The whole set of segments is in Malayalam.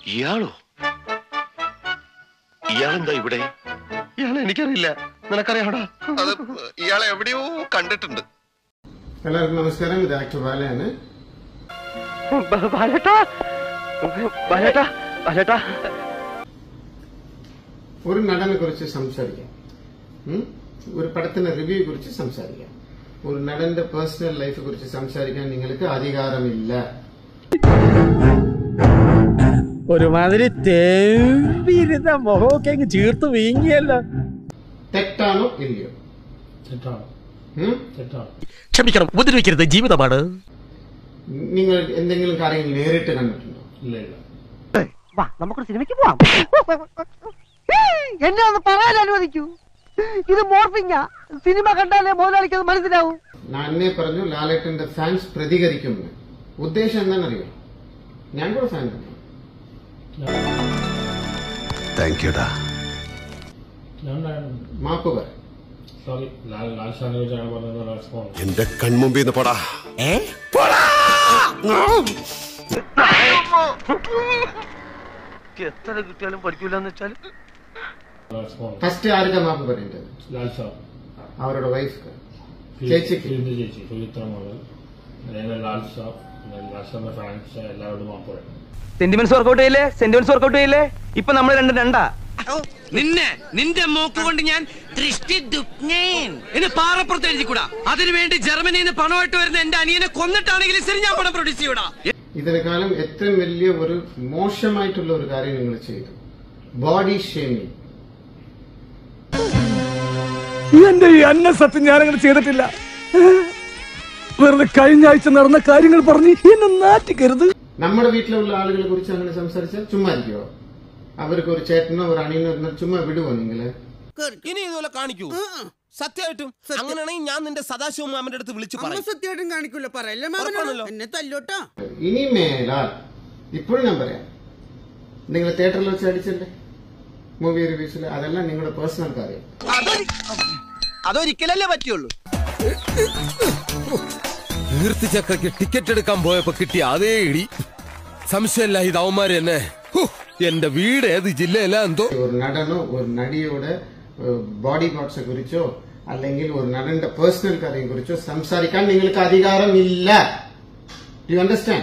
ഇയാളോ ഇയാളെന്താ ഇവിടെ ഇയാളെ എനിക്കറിയില്ല നിനക്കറിയാടാ അത് ഇയാളെ എവിടെയോ കണ്ടിട്ടുണ്ട് എല്ലാവർക്കും നമസ്കാരം ഇത് ആക്ടർ ബാലയാണ് ബാലേട്ടാ ബാലേട്ടാ ബാലേട്ടാ ഒരു നടനെ കുറിച്ച് സംസാരിക്കാം ഉം? ഒരു പടത്തിന്റെ റിവ്യൂ കുറിച്ച് സംസാരിക്കാം ഒരു നടന്റെ പേഴ്സണൽ ലൈഫെ കുറിച്ച് സംസാരിക്കാൻ നിങ്ങൾക്ക് അധികാരമില്ല ഒരുമാതിരി തേമ്പിരുന്ന മുഖമൊക്കെ അങ്ങ് ചീർത്ത് വീങ്ങിയല്ല തെറ്റാണോ ഇല്ലയോ ഉം? ക്ഷമിക്കണം ഉപദ്രവിക്കരുത് ജീവിതമാണ് നിങ്ങൾ എന്തെങ്കിലും കാര്യങ്ങൾ നേരിട്ട് കണ്ടിട്ടുണ്ടോ വാ നമുക്കൊരു സിനിമയ്ക്ക് പോവാം എന്നെ ഒന്ന് പറയാൻ അനുവദിക്കൂ ഇത് മോർഫിങ്ങാ സിനിമ കണ്ടാലേ മുതലാളിക്ക് അത് മനസ്സിലാവൂ ഞാൻ അന്നേ പറഞ്ഞു ലാലേട്ടന്റെ ഫാൻസ് പ്രതികരിക്കുമെന്ന് ഉദ്ദേശം എന്താണെന്നറിയോ ഞാൻ കൂടെ ഫാൻ തന്നെ താങ്ക് യുടാ മാപ്പ് പറ സോറി ലാൽ ലാൽ ഷാനെ കുറിച്ചാണ് പറഞ്ഞത് റെസ്പോൺസ് എന്റെ കൺമുമ്പിൽ നിന്ന് പോടാ എത്ര കിട്ടിയാലും പഠിക്കൂലെന്ന് വെച്ചാൽ റെസ്പോൺസ് ഫസ്റ്റ് ആർക്കാ മാപ്പ് പറയേണ്ടത് ലാൽ ഷാ അവരുടെ വൈഫ് ചേച്ചിക്ക് ഫിലിപ്പ് ചേച്ചി സുചിത്ര മുതൽ പിന്നെ ലാൽ ഷാ പിന്നെ ലാൽ ഷാന്റെ ഫാൻസ് എല്ലാവരോടും മാപ്പ് പറയും സെന്റിമെന്റ്സ് വർക്കൗട്ട് ചെയ്യില്ലേ സെന്റിമെന്റ്സ് വർക്കൗട്ട് ചെയ്യില്ലേ ഇപ്പൊ നമ്മൾ രണ്ട് രണ്ടാ നിന്നെ നിന്റെ മൂക്ക് കൊണ്ട് ഞാൻ ദൃഷ്ടി ദുഃഖേൻ എന്ന് പാറപ്പുറത്ത് എഴുതിക്കൂടാ അതിനുവേണ്ടി ജർമ്മനിയിൽ നിന്ന് പണമായിട്ട് വരുന്ന എന്റെ അനിയനെ കൊന്നിട്ടാണെങ്കിലും ശരി ഞാൻ പണം പ്രൊഡ്യൂസ് ചെയ്യൂടാ ഇതിനെക്കാളും എത്രയും വലിയ ഒരു മോശമായിട്ടുള്ള ഒരു കാര്യം നിങ്ങൾ ചെയ്തു ബോഡി ഷേമിങ് എന്റെ ഈ അന്ന സത്യം ഞാനങ്ങനെ ചെയ്തിട്ടില്ല വെറുതെ കഴിഞ്ഞ ആഴ്ച നടന്ന കാര്യങ്ങൾ പറഞ്ഞ് എന്നെ നാറ്റിക്കരുത് നമ്മുടെ വീട്ടിലുള്ള ആളുകളെ കുറിച്ച് അങ്ങനെ സംസാരിച്ചാൽ ചുമ്മാ ഇരിക്കുവോ അവർക്ക് ഒരു ചേട്ടനോ ഒരു അണിയനോ ഇരുന്നാൽ ചുമ്മാ വിടുവോ നിങ്ങള് ഇനി ഇതുപോലെ കാണിക്കൂ സത്യമായിട്ടും അങ്ങനെയാണെങ്കിൽ ഞാൻ നിന്റെ സദാശിവ മാമന്റെ അടുത്ത് വിളിച്ചു പറയും സത്യമായിട്ടും കാണിക്കൂല പറയല്ലേ ഉറപ്പാണല്ലോ. എന്നെ തല്ലോട്ടാ ഇനി മേലാൽ ഇപ്പോഴും ഞാൻ പറയാം നിങ്ങൾ തിയേറ്ററിൽ വെച്ച് അടിച്ചല്ലേ മൂവി റിവ്യൂസിൽ അതെല്ലാം നിങ്ങളുടെ പേഴ്സണൽ കാര്യം അതൊരിക്കലല്ലേ പറ്റുള്ളൂ കീർത്തിചക്രക്ക് ടിക്കറ്റ് എടുക്കാൻ പോയപ്പോ കിട്ടിയ അതേ ഇടി സംശയമില്ല ഇത് അവന്മാര് തന്നെ ഹു, എന്റെ വീട് ഏത് ജില്ലയില എന്തോ ഒരു നടനോ ഒരു നടിയുടെ ബോഡി പാർട്സിനെ കുറിച്ചോ അല്ലെങ്കിൽ ഒരു നടന്റെ പേഴ്സണൽ കാര്യം കുറിച്ചോ സംസാരിക്കാൻ നിങ്ങൾക്ക് അധികാരമില്ല യു അണ്ടർസ്റ്റാൻഡ്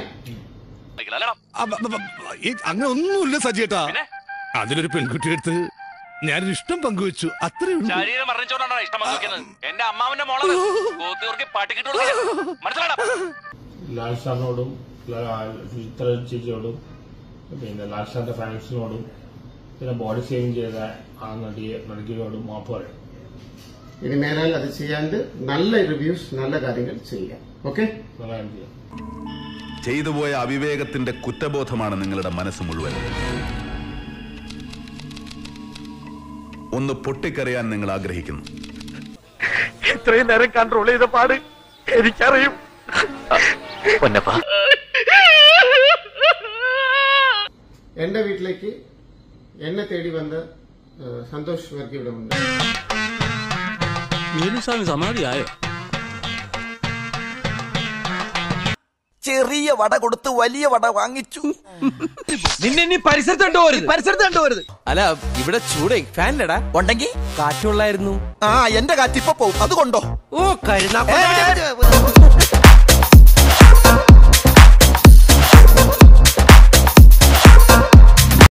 അങ്ങനെ ഒന്നുമില്ല സജിയേട്ടാ അതിലൊരു പെൺകുട്ടി എടുത്ത് ഞാനൊരു ഇഷ്ടം പങ്കുവെച്ചു അത്രേ ഉള്ളൂ ശരീരം മറന്നിച്ചോണ്ടാണ് ഇഷ്ടം വന്നത് എന്റെ അമ്മാവന്റെ മോളത് കോത്തൂർക്ക് പട്ടിക്കിട്ട് കൊടുക്കില്ല മനസ്സിലാടാ ലാൽ ഷാനോടും ലാൽ- സുചിത്ര ചേച്ചിയോടും പിന്നെ ലാൽ ഷാന്റെ ഫാൻസിനോടും പിന്നെ ബോഡി ഷേവിങ് ചെയ്ത ആ നടിയെ നടികളോടും മാപ്പ് പറയും ഇനി മേലാൽ അത് ചെയ്യാണ്ട് നല്ല റിവ്യൂസ് നല്ല കാര്യങ്ങൾ ചെയ്യാം ഓക്കെ നല്ല കാര്യം ചെയ്യാം ചെയ്തുപോയ അവിവേകത്തിന്റെ കുറ്റബോധമാണ് നിങ്ങളുടെ മനസ്സ് മുഴുവൻ ഒന്ന് പൊട്ടിക്കറിയാൻ നിങ്ങൾ ആഗ്രഹിക്കുന്നു ഇത്രയും നേരം കൺട്രോൾ ചെയ്ത പാട് എനിക്കറിയും പൊന്നപ്പാ എന്റെ വീട്ടിലേക്ക് എന്നെ തേടി വന്ന ഏഹ്, സന്തോഷ് വർക്കി ഇവിടെ ഉണ്ട് മീനുസ്വാമി സമാധിയായോ ചെറിയ വട കൊടുത്ത് വലിയ വട വാങ്ങിച്ചു നിന്നെ ഇനി പരിസരത്ത് കണ്ടുപോരുത് പരിസരത്ത് കണ്ടുപോരുത് അല്ല ഇവിടെ ചൂടേ ഫാനിലടാ ഉണ്ടെങ്കിൽ കാറ്റുള്ളായിരുന്നു ആ എന്റെ കാറ്റ് ഇപ്പൊ പോവും അതുകൊണ്ടോ ഓ കരുനാ ഏ,